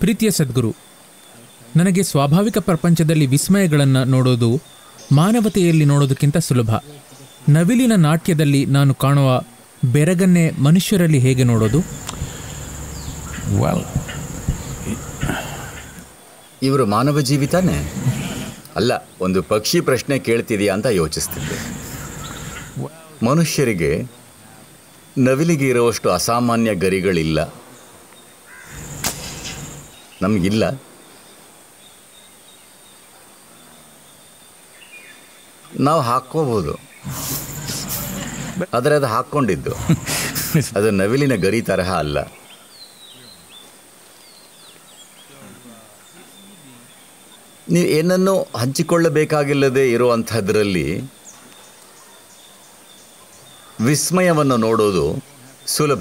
ಪ್ರೀತಿಯ ಸದ್ಗುರು ನನಗೆ ಸ್ವಾಭಾವಿಕ ಪ್ರಪಂಚದಲ್ಲಿ ವಿಸ್ಮಯಗಳನ್ನು ನೋಡೋದು ಮಾನವತೆಯಲ್ಲಿ ನೋಡೋದಕ್ಕಿಂತ ಸುಲಭ ನವಿಲಿನ ನಾಟ್ಯದಲ್ಲಿ ನಾನು ಕಾಣುವ ಬೆರಗನ್ನೇ ಮನುಷ್ಯರಲ್ಲಿ ಹೇಗೆ ನೋಡೋದು Well, ಇವರು ಮಾನವ ಜೀವಿತಾನೆ ಅಲ್ಲ ಒಂದು ಪಕ್ಷಿ ಪ್ರಶ್ನೆ ಕೇಳ್ತಿದೆಯಾ ಅಂತ ಯೋಚಿಸ್ತಿದ್ದೆ ಮನುಷ್ಯರಿಗೆ ನವಿಲಿಗೆ ಇರುವಷ್ಟು ಅಸಾಮಾನ್ಯ ಗರಿಗಳಿಲ್ಲ ನಮಗಿಲ್ಲ ನಾವು ಹಾಕ್ಕೋಬೋದು ಆದರೆ ಅದು ಹಾಕ್ಕೊಂಡಿದ್ದು ಅದು ನವಿಲಿನ ಗರಿ ತರಹ ಅಲ್ಲ ನೀವು ಏನನ್ನು ಹಂಚಿಕೊಳ್ಳಬೇಕಾಗಿಲ್ಲದೆ ಇರುವಂಥದ್ರಲ್ಲಿ ವಿಸ್ಮಯವನ್ನು ನೋಡೋದು ಸುಲಭ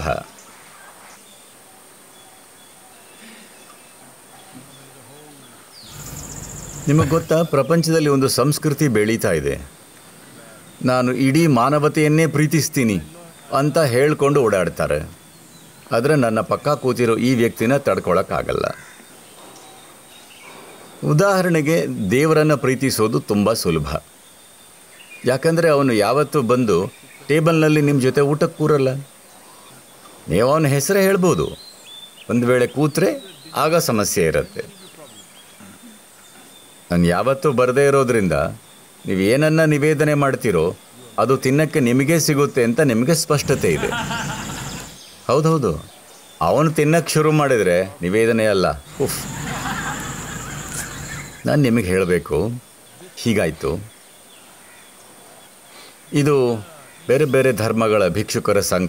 ನಿಮಗೆ ಗೊತ್ತಾ ಪ್ರಪಂಚದಲ್ಲಿ ಒಂದು ಸಂಸ್ಕೃತಿ ಬೆಳೀತಾ ಇದೆ ನಾನು ಇಡೀ ಮಾನವತೆಯನ್ನೇ ಪ್ರೀತಿಸ್ತೀನಿ ಅಂತ ಹೇಳ್ಕೊಂಡು ಓಡಾಡ್ತಾರೆ ಆದರೆ ನನ್ನ ಪಕ್ಕ ಕೂತಿರೋ ಈ ವ್ಯಕ್ತಿನ ತಡ್ಕೊಳಕ್ಕಾಗಲ್ಲ ಉದಾಹರಣೆಗೆ ದೇವರನ್ನು ಪ್ರೀತಿಸೋದು ತುಂಬ ಸುಲಭ ಯಾಕಂದರೆ ಅವನು ಯಾವತ್ತೂ ಬಂದು ಟೇಬಲ್ನಲ್ಲಿ ನಿಮ್ಮ ಜೊತೆ ಊಟಕ್ಕೆ ಕೂರಲ್ಲ ನೀವು ಅವನ ಹೆಸರೇ ಹೇಳ್ಬೋದು ಒಂದು ವೇಳೆ ಕೂತ್ರೆ ಆಗ ಸಮಸ್ಯೆ ಇರುತ್ತೆ ನಾನು ಯಾವತ್ತೂ ಬರದೇ ಇರೋದ್ರಿಂದ ನೀವು ಏನನ್ನ ನಿವೇದನೆ ಮಾಡ್ತೀರೋ ಅದು ತಿನ್ನಕ್ಕೆ ನಿಮಗೇ ಸಿಗುತ್ತೆ ಅಂತ ನಿಮಗೆ ಸ್ಪಷ್ಟತೆ ಇದೆ ಹೌದೌದು ಅವನು ತಿನ್ನಕ್ಕೆ ಶುರು ಮಾಡಿದರೆ ನಿವೇದನೆ ಅಲ್ಲ ಉಫ್ ನಾನು ನಿಮಗೆ ಹೇಳಬೇಕು ಹೀಗಾಯಿತು ಇದು ಬೇರೆ ಬೇರೆ ಧರ್ಮಗಳ ಭಿಕ್ಷುಕರ ಸಂಘ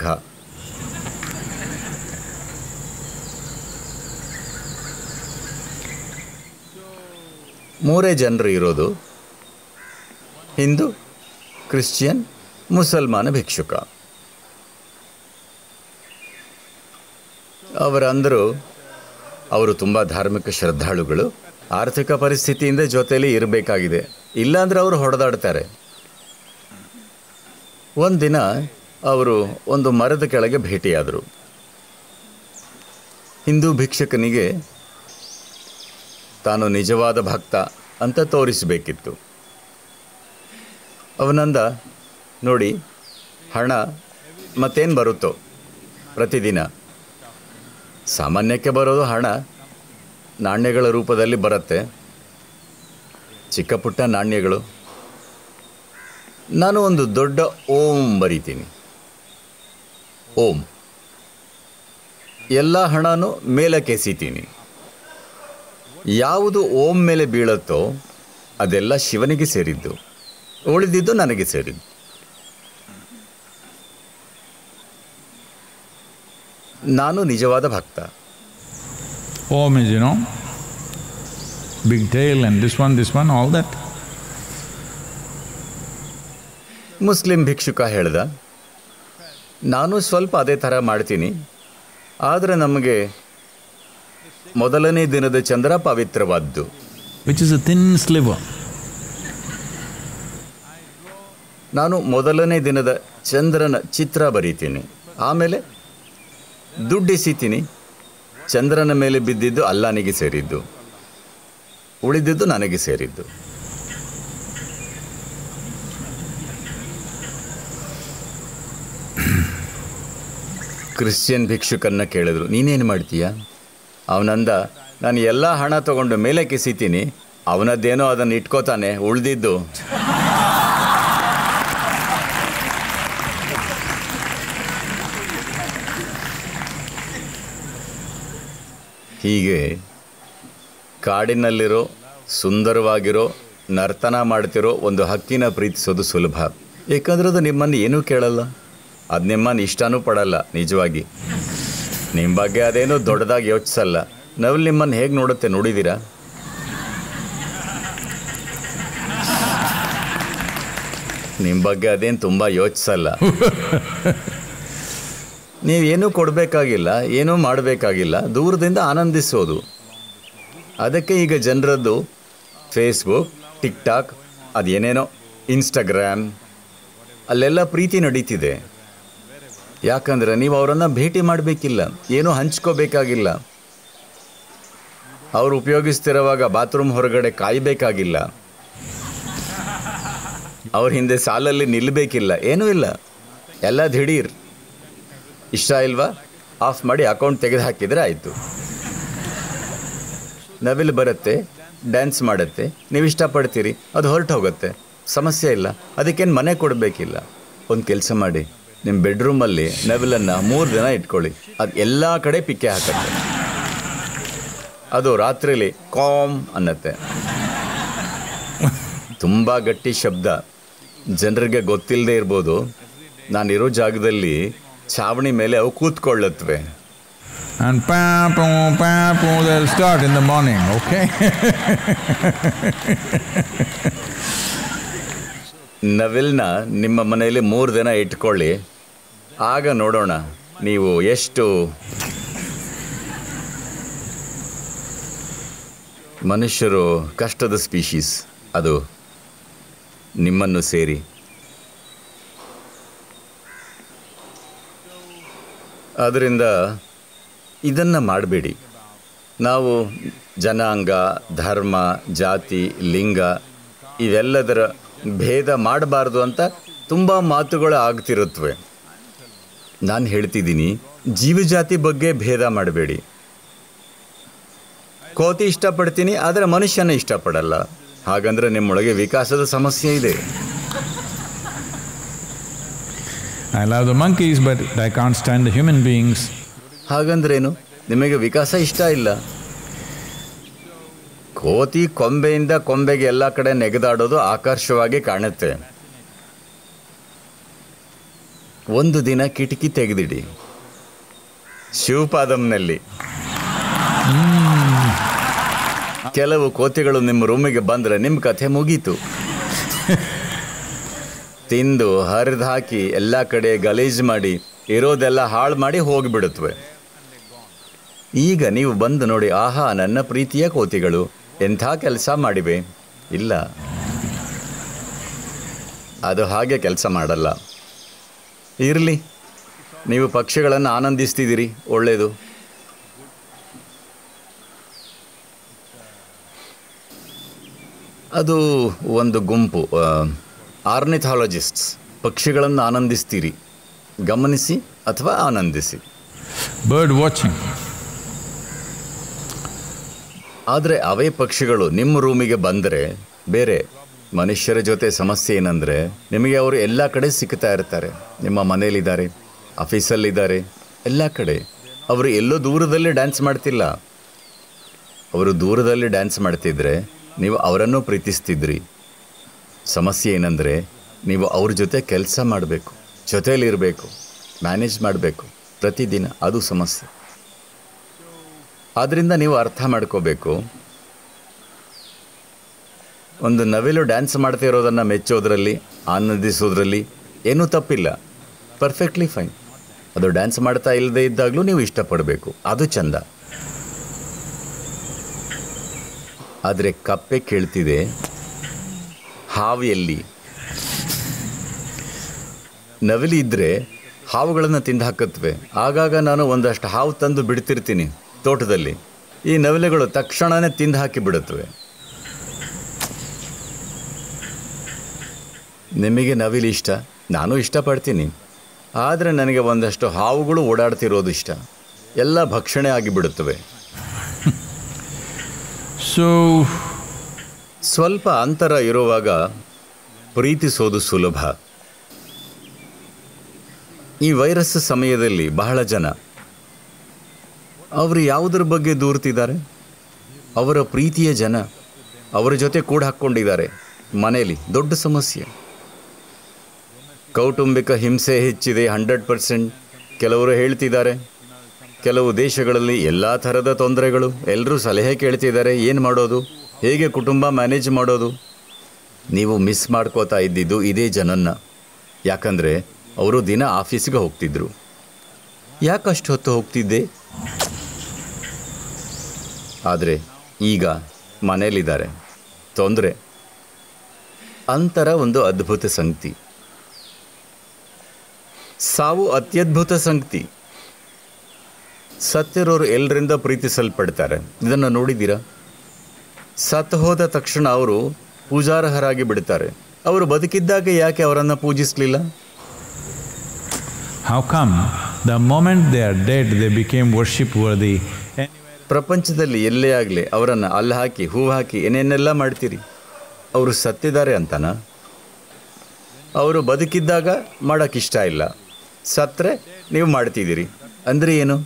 ಮೂರೇ ಜನರು ಇರೋದು ಹಿಂದೂ ಕ್ರಿಶ್ಚಿಯನ್ ಮುಸಲ್ಮಾನ ಭಿಕ್ಷುಕ ಅವರಂದರು ಅವರು ತುಂಬ ಧಾರ್ಮಿಕ ಶ್ರದ್ಧಾಳುಗಳು ಆರ್ಥಿಕ ಪರಿಸ್ಥಿತಿಯಿಂದ ಜೊತೆಯಲ್ಲಿ ಇರಬೇಕಾಗಿದೆ ಇಲ್ಲಾಂದ್ರೆ ಅವರು ಹೊಡೆದಾಡ್ತಾರೆ ಒಂದಿನ ಅವರು ಒಂದು ಮರದ ಕೆಳಗೆ ಭೇಟಿಯಾದರು ಹಿಂದೂ ಭಿಕ್ಷುಕನಿಗೆ ತಾನು ನಿಜವಾದ ಭಕ್ತ ಅಂತ ತೋರಿಸಬೇಕಿತ್ತು ಅವನಂದ ನೋಡಿ ಹಣ ಮತ್ತೇನು ಬರುತ್ತೋ ಪ್ರತಿದಿನ ಸಾಮಾನ್ಯಕ್ಕೆ ಬರೋದು ಹಣ ನಾಣ್ಯಗಳ ರೂಪದಲ್ಲಿ ಬರುತ್ತೆ ಚಿಕ್ಕ ಪುಟ್ಟ ನಾಣ್ಯಗಳು ನಾನು ಒಂದು ದೊಡ್ಡ ಓಂ ಬರಿತೀನಿ ಓಂ ಎಲ್ಲ ಹಣನೂ ಮೇಲಕ್ಕೆ ಎಸಿತೀನಿ ಯಾವುದು ಓಂ ಮೇಲೆ ಬೀಳುತ್ತೋ ಅದೆಲ್ಲ ಶಿವನಿಗೆ ಸೇರಿದ್ದು ಉಳಿದಿದ್ದು ನನಗೆ ಸೇರಿದ್ದು ನಾನು ನಿಜವಾದ ಭಕ್ತ Om is, you know, big tail and this one, this one, all that. ಮುಸ್ಲಿಂ ಭಿಕ್ಷುಕ ಹೇಳ್ದ ನಾನು ಸ್ವಲ್ಪ ಅದೇ ಥರ ಮಾಡ್ತೀನಿ ಆದರೆ ನಮಗೆ ಮೊದಲನೇ ದಿನದ ಚಂದ್ರ ಪವಿತ್ರವಾದ್ದು which is a thin sliver. ನಾನು ಮೊದಲನೇ ದಿನದ ಚಂದ್ರನ ಚಿತ್ರ ಬರೀತೀನಿ ಆಮೇಲೆ ದುಡ್ಡೆಸಿತೀನಿ ಚಂದ್ರನ ಮೇಲೆ ಬಿದ್ದಿದ್ದು ಅಲ್ಲಾನಿಗೆ ಸೇರಿದ್ದು ಉಳಿದಿದ್ದು ನನಗೆ ಸೇರಿದ್ದು ಕ್ರಿಶ್ಚಿಯನ್ ಭಿಕ್ಷುಕನ್ನ ಕೇಳಿದ್ರು ನೀನೇನು ಮಾಡ್ತೀಯ ಅವನಂದ ನಾನು ಎಲ್ಲ ಹಣ ತಗೊಂಡು ಮೇಲೆ ಕಿಸಿತೀನಿ ಅವನದ್ದೇನೋ ಅದನ್ನು ಇಟ್ಕೋತಾನೆ ಉಳಿದಿದ್ದು ಹೀಗೆ ಕಾಡಿನಲ್ಲಿರೋ ಸುಂದರವಾಗಿರೋ ನರ್ತನ ಮಾಡ್ತಿರೋ ಒಂದು ಹಕ್ಕಿನ ಪ್ರೀತಿಸೋದು ಸುಲಭ ಏಕೆಂದ್ರೆ ಅದು ನಿಮ್ಮನ್ನು ಏನೂ ಕೇಳಲ್ಲ ಅದು ನಿಮ್ಮನ್ನು ಇಷ್ಟನೂ ಪಡಲ್ಲ ನಿಜವಾಗಿ ನಿಮ್ಮ ಬಗ್ಗೆ ಅದೇನೂ ದೊಡ್ಡದಾಗಿ ಯೋಚಿಸಲ್ಲ ನವಲ್ ನಿಮ್ಮನ್ನು ಹೇಗೆ ನೋಡುತ್ತೆ ನೋಡಿದ್ದೀರಾ ನಿಮ್ಮ ಬಗ್ಗೆ ಅದೇನು ತುಂಬ ಯೋಚಿಸಲ್ಲ ನೀವೇನೂ ಕೊಡಬೇಕಾಗಿಲ್ಲ ಏನೂ ಮಾಡಬೇಕಾಗಿಲ್ಲ ದೂರದಿಂದ ಆನಂದಿಸೋದು ಅದಕ್ಕೆ ಈಗ ಜನರದ್ದು ಫೇಸ್ಬುಕ್ ಟಿಕ್ ಟಾಕ್ ಅದೇನೇನೋ ಇನ್ಸ್ಟಾಗ್ರಾಮ್ ಅಲ್ಲೆಲ್ಲ ಪ್ರೀತಿ ನಡೀತಿದೆ ಯಾಕಂದರೆ ನೀವು ಅವರನ್ನು ಭೇಟಿ ಮಾಡಬೇಕಿಲ್ಲ ಏನೂ ಹಂಚ್ಕೋಬೇಕಾಗಿಲ್ಲ ಅವ್ರು ಉಪಯೋಗಿಸ್ತಿರುವಾಗ ಬಾತ್ರೂಮ್ ಹೊರಗಡೆ ಕಾಯಬೇಕಾಗಿಲ್ಲ ಅವ್ರ ಹಿಂದೆ ಸಾಲಲ್ಲಿ ನಿಲ್ಲಬೇಕಿಲ್ಲ ಏನೂ ಇಲ್ಲ ಎಲ್ಲ ದಿಢೀರ್ ಇಷ್ಟ ಇಲ್ವಾ ಆಫ್ ಮಾಡಿ ಅಕೌಂಟ್ ತೆಗೆದು ಹಾಕಿದರೆ ಆಯಿತು ನವಿಲು ಬರುತ್ತೆ ಡ್ಯಾನ್ಸ್ ಮಾಡುತ್ತೆ ನೀವು ಇಷ್ಟಪಡ್ತೀರಿ ಅದು ಹೊರಟು ಹೋಗುತ್ತೆ ಸಮಸ್ಯೆ ಇಲ್ಲ ಅದಕ್ಕೇನು ಮನೆ ಕೊಡಬೇಕಿಲ್ಲ ಒಂದು ಕೆಲಸ ಮಾಡಿ ನಿಮ್ಮ ಬೆಡ್ರೂಮಲ್ಲಿ ನವಿಲನ್ನು ಮೂರು ದಿನ ಇಟ್ಕೊಳ್ಳಿ ಅದು ಎಲ್ಲ ಕಡೆ ಪಿಕ್ಕೆ ಹಾಕತ್ತೆ ಅದು ರಾತ್ರಿಲಿ ಕಾಮ್ ಅನ್ನತ್ತೆ ತುಂಬ ಗಟ್ಟಿ ಶಬ್ದ ಜನರಿಗೆ ಗೊತ್ತಿಲ್ಲದೆ ಇರ್ಬೋದು ನಾನಿರೋ ಜಾಗದಲ್ಲಿ ಛಾವಣಿ ಮೇಲೆ ಅವು ಕೂತ್ಕೊಳ್ಳತ್ವೆ And papo, papo, they'll start in the morning, okay? ನವಿಲ್ನ ನಿಮ್ಮ ಮನೆಯಲ್ಲಿ ಮೂರು ದಿನ ಇಟ್ಕೊಳ್ಳಿ ಆಗ ನೋಡೋಣ ನೀವು ಎಷ್ಟು ಮನುಷ್ಯರು ಕಷ್ಟದ ಸ್ಪೀಶೀಸ್ ಅದು ನಿಮ್ಮನ್ನು ಸೇರಿ ಅದರಿಂದ ಇದನ್ನು ಮಾಡಬೇಡಿ ನಾವು ಜನಾಂಗ ಧರ್ಮ ಜಾತಿ ಲಿಂಗ ಇವೆಲ್ಲದರ ಭೇದ ಮಾಡಬಾರ್ದು ಅಂತ ತುಂಬ ಮಾತುಗಳು ಆಗ್ತಿರುತ್ತವೆ ನಾನು ಹೇಳ್ತಿದ್ದೀನಿ ಜೀವಜಾತಿ ಬಗ್ಗೆ ಭೇದ ಮಾಡಬೇಡಿ ಕೋತಿ ಇಷ್ಟಪಡ್ತೀನಿ ಆದರೆ ಮನುಷ್ಯನ ಇಷ್ಟಪಡಲ್ಲ ಹಾಗಂದ್ರೆ ನಿಮ್ಮೊಳಗೆ ವಿಕಾಸದ ಸಮಸ್ಯೆ ಇದೆ I love the monkeys, but I can't stand the human beings. ಹಾಗಂದ್ರೇನು ನಿಮಗೆ ವಿಕಾಸ ಇಷ್ಟ ಇಲ್ಲ ಕೋತಿ ಕೊಂಬೆಯಿಂದ ಕೊಂಬೆಗೆ ಎಲ್ಲ ಕಡೆ ನೆಗೆದಾಡೋದು ಆಕರ್ಷವಾಗಿ ಕಾಣುತ್ತೆ ಒಂದು ದಿನ ಕಿಟಕಿ ತೆಗೆದಿಡಿ ಶಿವಪಾದಂನಲ್ಲಿ ಕೆಲವು ಕೋತಿಗಳು ನಿಮ್ಮ ರೂಮಿಗೆ ಬಂದರೆ ನಿಮ್ಮ ಕಥೆ ಮುಗೀತು ತಿಂದು ಹರಿದು ಹಾಕಿ ಎಲ್ಲ ಕಡೆ ಗಲೀಜು ಮಾಡಿ ಇರೋದೆಲ್ಲ ಹಾಳು ಮಾಡಿ ಹೋಗಿಬಿಡುತ್ತವೆ ಈಗ ನೀವು ಬಂದು ನೋಡಿ ಆಹಾ ನನ್ನ ಪ್ರೀತಿಯ ಕೋತಿಗಳು ಎಂಥ ಕೆಲಸ ಮಾಡಿವೆ ಇಲ್ಲ ಅದು ಹಾಗೆ ಕೆಲಸ ಮಾಡಲ್ಲ ಇರಲಿ ನೀವು ಪಕ್ಷಿಗಳನ್ನು ಆನಂದಿಸ್ತಿದ್ದೀರಿ ಒಳ್ಳೆಯದು ಅದು ಒಂದು ಗುಂಪು ಆರ್ನಿಥಾಲಜಿಸ್ಟ್ಸ್ ಪಕ್ಷಿಗಳನ್ನು ಆನಂದಿಸ್ತೀರಿ ಗಮನಿಸಿ ಅಥವಾ ಆನಂದಿಸಿ Bird watching. ಆದರೆ ಅವೇ ಪಕ್ಷಿಗಳು ನಿಮ್ಮ ರೂಮಿಗೆ ಬಂದರೆ ಬೇರೆ ಮನುಷ್ಯರ ಜೊತೆ ಸಮಸ್ಯೆ ಏನಂದರೆ ನಿಮಗೆ ಅವರು ಎಲ್ಲ ಕಡೆ ಸಿಗ್ತಾ ಇರ್ತಾರೆ ನಿಮ್ಮ ಮನೇಲಿದ್ದಾರೆ ಆಫೀಸಲ್ಲಿದ್ದಾರೆ ಎಲ್ಲ ಕಡೆ ಅವರು ಎಲ್ಲೋ ದೂರದಲ್ಲಿ ಡ್ಯಾನ್ಸ್ ಮಾಡ್ತಿಲ್ಲ ಅವರು ದೂರದಲ್ಲಿ ಡ್ಯಾನ್ಸ್ ಮಾಡ್ತಿದ್ರೆ ನೀವು ಅವರನ್ನು ಪ್ರೀತಿಸ್ತಿದ್ರಿ ಸಮಸ್ಯೆ ಏನಂದರೆ ನೀವು ಅವ್ರ ಜೊತೆ ಕೆಲಸ ಮಾಡಬೇಕು ಜೊತೆಯಲ್ಲಿರಬೇಕು ಮ್ಯಾನೇಜ್ ಮಾಡಬೇಕು ಪ್ರತಿದಿನ ಅದು ಸಮಸ್ಯೆ ಆದ್ದರಿಂದ ನೀವು ಅರ್ಥ ಮಾಡ್ಕೋಬೇಕು ಒಂದು ನವಿಲು ಡ್ಯಾನ್ಸ್ ಮಾಡ್ತಾ ಇರೋದನ್ನು ಮೆಚ್ಚೋದ್ರಲ್ಲಿ ಆನಂದಿಸೋದ್ರಲ್ಲಿ ಏನೂ ತಪ್ಪಿಲ್ಲ ಪರ್ಫೆಕ್ಟ್ಲಿ ಫೈನ್ ಅದು ಡ್ಯಾನ್ಸ್ ಮಾಡ್ತಾ ಇಲ್ಲದೆ ಇದ್ದಾಗಲೂ ನೀವು ಇಷ್ಟಪಡಬೇಕು ಅದು ಚಂದ ಆದರೆ ಕಪ್ಪೆ ಕೇಳ್ತಿದೆ ಹಾವಿಯಲ್ಲಿ ನವಿಲಿ ಇದ್ದರೆ ಹಾವುಗಳನ್ನು ತಿಂದು ಹಾಕತ್ವೆ ಆಗಾಗ ನಾನು ಒಂದಷ್ಟು ಹಾವು ತಂದು ಬಿಡ್ತಿರ್ತೀನಿ ತೋಟದಲ್ಲಿ ಈ ನವಿಲೆಗಳು ತಕ್ಷಣವೇ ತಿಂದು ಹಾಕಿ ಬಿಡುತ್ತವೆ ನಿಮಗೆ ನವಿಲು ಇಷ್ಟ ನಾನು ಇಷ್ಟಪಡ್ತೀನಿ ಆದರೆ ನನಗೆ ಒಂದಷ್ಟು ಹಾವುಗಳು ಓಡಾಡ್ತಿರೋದು ಇಷ್ಟ ಎಲ್ಲ ಭಕ್ಷಣೆ ಆಗಿಬಿಡುತ್ತವೆ So, ಸ್ವಲ್ಪ ಅಂತರ ಇರುವಾಗ ಪ್ರೀತಿಸೋದು ಸುಲಭ ಈ ವೈರಸ್ ಸಮಯದಲ್ಲಿ ಬಹಳ ಜನ ಅವರು ಯಾವುದರ ಬಗ್ಗೆ ದೂರ್ತಿದ್ದಾರೆ ಅವರ ಪ್ರೀತಿಯ ಜನ ಅವರ ಜೊತೆ ಕೂಡ ಹಾಕ್ಕೊಂಡಿದ್ದಾರೆ ಮನೆಯಲ್ಲಿ ದೊಡ್ಡ ಸಮಸ್ಯೆ ಕೌಟುಂಬಿಕ ಹಿಂಸೆ ಹೆಚ್ಚಿದೆ ಹಂಡ್ರೆಡ್ ಪರ್ಸೆಂಟ್ ಕೆಲವರು ಹೇಳ್ತಿದ್ದಾರೆ ಕೆಲವು ದೇಶಗಳಲ್ಲಿ ಎಲ್ಲ ಥರದ ತೊಂದರೆಗಳು ಎಲ್ಲರೂ ಸಲಹೆ ಕೇಳ್ತಿದ್ದಾರೆ ಏನು ಮಾಡೋದು ಹೇಗೆ ಕುಟುಂಬ ಮ್ಯಾನೇಜ್ ಮಾಡೋದು ನೀವು ಮಿಸ್ ಮಾಡ್ಕೋತಾ ಇದ್ದಿದ್ದು ಇದೇ ಜನನ್ನ ಯಾಕಂದರೆ ಅವರು ದಿನ ಆಫೀಸ್ಗೆ ಹೋಗ್ತಿದ್ರು ಯಾಕಷ್ಟು ಹೊತ್ತು ಹೋಗ್ತಿದ್ದೆ ಆದರೆ ಈಗ ಮನೇಲಿದ್ದಾರೆ ತೊಂದರೆ ಅಂತರ ಒಂದು ಅದ್ಭುತ ಸಂಗತಿ ಸಾವು ಅತ್ಯದ್ಭುತ ಸಂಗತಿ ಸತ್ತಿರೋರು ಎಲ್ಲರಿಂದ ಪ್ರೀತಿಸಲ್ಪಡ್ತಾರೆ ಇದನ್ನು ನೋಡಿದ್ದೀರಾ ಸತ್ತು ಹೋದ ತಕ್ಷಣ ಅವರು ಪೂಜಾರ್ಹರಾಗಿ ಬಿಡ್ತಾರೆ ಅವರು ಬದುಕಿದ್ದಾಗ ಯಾಕೆ ಅವರನ್ನು ಪೂಜಿಸಲಿಲ್ಲ How come the moment they are dead they became worship worthy? ಪ್ರಪಂಚದಲ್ಲಿ ಎಲ್ಲೇ ಆಗಲಿ ಅವರನ್ನು ಅಲ್ಲಿ ಹಾಕಿ ಹೂ ಹಾಕಿ ಏನೇನೆಲ್ಲ ಮಾಡ್ತೀರಿ ಅವರು ಸತ್ತಿದ್ದಾರೆ ಅಂತನಾ ಅವರು ಬದುಕಿದ್ದಾಗ ಮಾಡೋಕ್ಕಿಷ್ಟ ಇಲ್ಲ ಸತ್ತರೆ ನೀವು ಮಾಡ್ತಿದ್ದೀರಿ ಅಂದರೆ ಏನು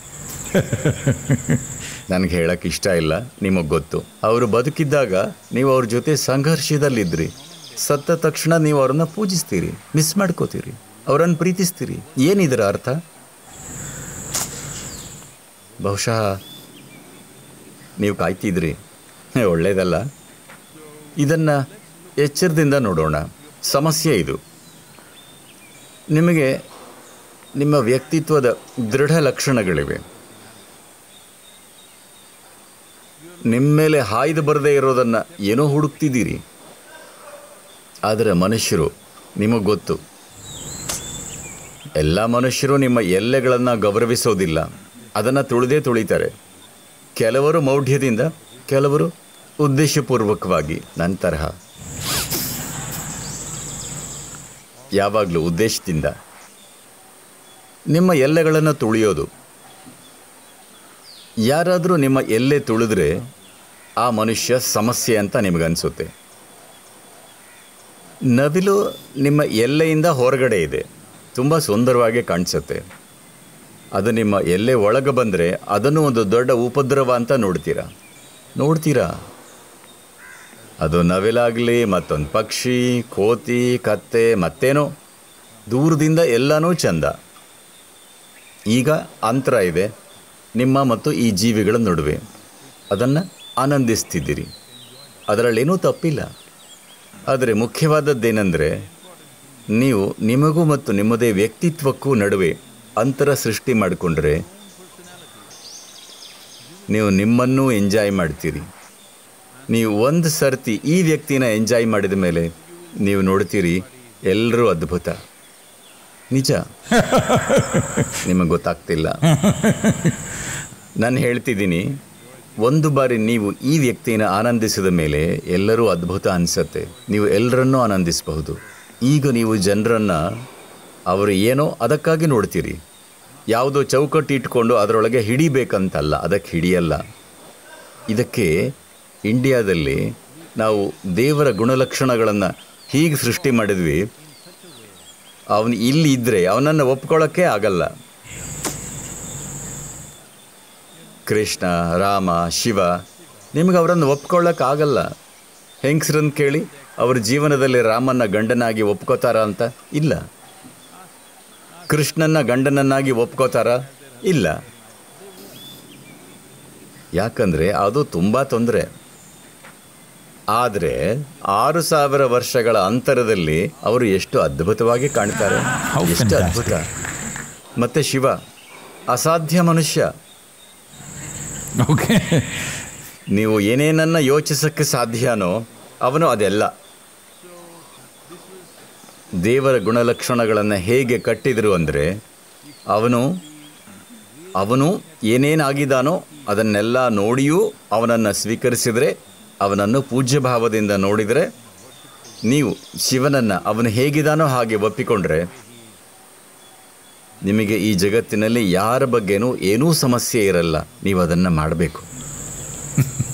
ನನಗೆ ಹೇಳಕ್ಕೆ ಇಷ್ಟ ಇಲ್ಲ ನಿಮಗೆ ಗೊತ್ತು ಅವರು ಬದುಕಿದ್ದಾಗ ನೀವು ಅವ್ರ ಜೊತೆ ಸಂಘರ್ಷದಲ್ಲಿದ್ರಿ ಸತ್ತ ತಕ್ಷಣ ನೀವು ಅವ್ರನ್ನ ಪೂಜಿಸ್ತೀರಿ ಮಿಸ್ ಮಾಡ್ಕೋತೀರಿ ಅವರನ್ನು ಪ್ರೀತಿಸ್ತೀರಿ ಏನಿದರ ಅರ್ಥ ಬಹುಶಃ ನೀವು ಕಾಯ್ತಿದ್ರಿ ಹೇ, ಒಳ್ಳೇದಲ್ಲ ಇದನ್ನು ಎಚ್ಚರದಿಂದ ನೋಡೋಣ ಸಮಸ್ಯೆ ಇದು ನಿಮಗೆ ನಿಮ್ಮ ವ್ಯಕ್ತಿತ್ವದ ದೃಢ ಲಕ್ಷಣಗಳಿವೆ ನಿಮ್ಮ ಮೇಲೆ ಹಾಯ್ದು ಬರದೇ ಇರೋದನ್ನು ಏನೋ ಹುಡುಕ್ತಿದ್ದೀರಿ ಆದರೆ ಮನುಷ್ಯರು ನಿಮಗೆ ಗೊತ್ತು ಎಲ್ಲ ಮನುಷ್ಯರು ನಿಮ್ಮ ಎಲ್ಲೆಗಳನ್ನು ಗೌರವಿಸೋದಿಲ್ಲ ಅದನ್ನು ತುಳಿದೇ ತುಳಿತಾರೆ ಕೆಲವರು ಮೌಢ್ಯದಿಂದ ಕೆಲವರು ಉದ್ದೇಶಪೂರ್ವಕವಾಗಿ ನನ್ನ ತರಹ ಯಾವಾಗಲೂ ಉದ್ದೇಶದಿಂದ ನಿಮ್ಮ ಎಲ್ಲೆಗಳನ್ನು ತುಳಿಯೋದು ಯಾರಾದರೂ ನಿಮ್ಮ ಎಲ್ಲೆ ತುಳಿದ್ರೆ ಆ ಮನುಷ್ಯ ಸಮಸ್ಯೆ ಅಂತ ನಿಮಗನ್ಸುತ್ತೆ ನವಿಲು ನಿಮ್ಮ ಎಲ್ಲೆಯಿಂದ ಹೊರಗಡೆ ಇದೆ ತುಂಬ ಸುಂದರವಾಗಿ ಕಾಣಿಸುತ್ತೆ ಅದು ನಿಮ್ಮ ಎಲ್ಲೆ ಒಳಗೆ ಬಂದರೆ ಅದನ್ನು ಒಂದು ದೊಡ್ಡ ಉಪದ್ರವ ಅಂತ ನೋಡ್ತೀರಾ ನೋಡ್ತೀರಾ ಅದು ನವಿಲಾಗಲಿ ಮತ್ತೊಂದು ಪಕ್ಷಿ ಕೋತಿ ಕತ್ತೆ ಮತ್ತೇನೋ ದೂರದಿಂದ ಎಲ್ಲನೂ ಚಂದ ಈಗ ಅಂತರ ಇದೆ ನಿಮ್ಮ ಮತ್ತು ಈ ಜೀವಿಗಳ ನಡುವೆ ಅದನ್ನು ಆನಂದಿಸ್ತಿದ್ದೀರಿ ಅದರಲ್ಲೇನೂ ತಪ್ಪಿಲ್ಲ ಆದರೆ ಮುಖ್ಯವಾದದ್ದೇನೆಂದರೆ ನೀವು ನಿಮಗೂ ಮತ್ತು ನಿಮ್ಮದೇ ವ್ಯಕ್ತಿತ್ವಕ್ಕೂ ನಡುವೆ ಅಂತರ ಸೃಷ್ಟಿ ಮಾಡಿಕೊಂಡ್ರೆ ನೀವು ನಿಮ್ಮನ್ನೂ ಎಂಜಾಯ್ ಮಾಡ್ತೀರಿ ನೀವು ಒಂದು ಸರ್ತಿ ಈ ವ್ಯಕ್ತಿನ ಎಂಜಾಯ್ ಮಾಡಿದ ಮೇಲೆ ನೀವು ನೋಡ್ತೀರಿ ಎಲ್ಲರೂ ಅದ್ಭುತ ನಿಜ ನಿಮಗೆ ಗೊತ್ತಾಗ್ತಿಲ್ಲ ನಾನು ಹೇಳ್ತಿದ್ದೀನಿ ಒಂದು ಬಾರಿ ನೀವು ಈ ವ್ಯಕ್ತಿನ ಆನಂದಿಸಿದ ಮೇಲೆ ಎಲ್ಲರೂ ಅದ್ಭುತ ಅನಿಸತ್ತೆ ನೀವು ಎಲ್ಲರನ್ನೂ ಆನಂದಿಸಬಹುದು ಈಗ ನೀವು ಜನರನ್ನು ಅವರು ಏನೋ ಅದಕ್ಕಾಗಿ ನೋಡ್ತೀರಿ ಯಾವುದೋ ಚೌಕಟ್ಟು ಇಟ್ಕೊಂಡು ಅದರೊಳಗೆ ಹಿಡಿಬೇಕಂತಲ್ಲ ಅದಕ್ಕೆ ಹಿಡಿಯಲ್ಲ ಇದಕ್ಕೆ ಇಂಡಿಯಾದಲ್ಲಿ ನಾವು ದೇವರ ಗುಣಲಕ್ಷಣಗಳನ್ನು ಹೀಗೆ ಸೃಷ್ಟಿ ಮಾಡಿದ್ವಿ ಅವನು ಇಲ್ಲಿ ಇದ್ದರೆ ಅವನನ್ನು ಒಪ್ಕೊಳ್ಳೋಕ್ಕೆ ಆಗಲ್ಲ ಕೃಷ್ಣ ರಾಮ ಶಿವ ನಿಮ್ಗೆ ಅವರನ್ನು ಒಪ್ಕೊಳ್ಳೋಕೆ ಆಗಲ್ಲ ಹೆಂಗಸ್ರನ್ನ ಕೇಳಿ ಅವ್ರ ಜೀವನದಲ್ಲಿ ರಾಮನ್ನ ಗಂಡನಾಗಿ ಒಪ್ಕೋತಾರ ಅಂತ ಇಲ್ಲ ಕೃಷ್ಣನ್ನ ಗಂಡನನ್ನಾಗಿ ಒಪ್ಕೋತಾರ ಇಲ್ಲ ಯಾಕಂದರೆ ಅದು ತುಂಬ ತೊಂದರೆ ಆದರೆ ಆರು ಸಾವಿರ ವರ್ಷಗಳ ಅಂತರದಲ್ಲಿ ಅವರು ಎಷ್ಟು ಅದ್ಭುತವಾಗಿ ಕಾಣ್ತಾರೆ How ಎಷ್ಟು ಅದ್ಭುತ ಮತ್ತೆ ಶಿವ ಅಸಾಧ್ಯ ಮನುಷ್ಯ Okay. ನೀವು ಏನೇನನ್ನ ಯೋಚಿಸಕ್ಕೆ ಸಾಧ್ಯನೋ ಅವನು ಅದೆಲ್ಲ ದೇವರ ಗುಣಲಕ್ಷಣಗಳನ್ನು ಹೇಗೆ ಕಟ್ಟಿದರು ಅಂದರೆ ಅವನು ಅವನು ಏನೇನಾಗಿದ್ದಾನೋ ಅದನ್ನೆಲ್ಲ ನೋಡಿಯೂ ಅವನನ್ನು ಸ್ವೀಕರಿಸಿದರೆ ಅವನನ್ನು ಪೂಜ್ಯ ಭಾವದಿಂದ ನೋಡಿದರೆ ನೀವು ಶಿವನನ್ನು ಅವನು ಹೇಗಿದ್ದಾನೋ ಹಾಗೆ ಒಪ್ಪಿಕೊಂಡ್ರೆ ನಿಮಗೆ ಈ ಜಗತ್ತಿನಲ್ಲಿ ಯಾರ ಬಗ್ಗೆನೂ ಏನೂ ಸಮಸ್ಯೆ ಇರಲ್ಲ ನೀವು ಅದನ್ನು ಮಾಡಬೇಕು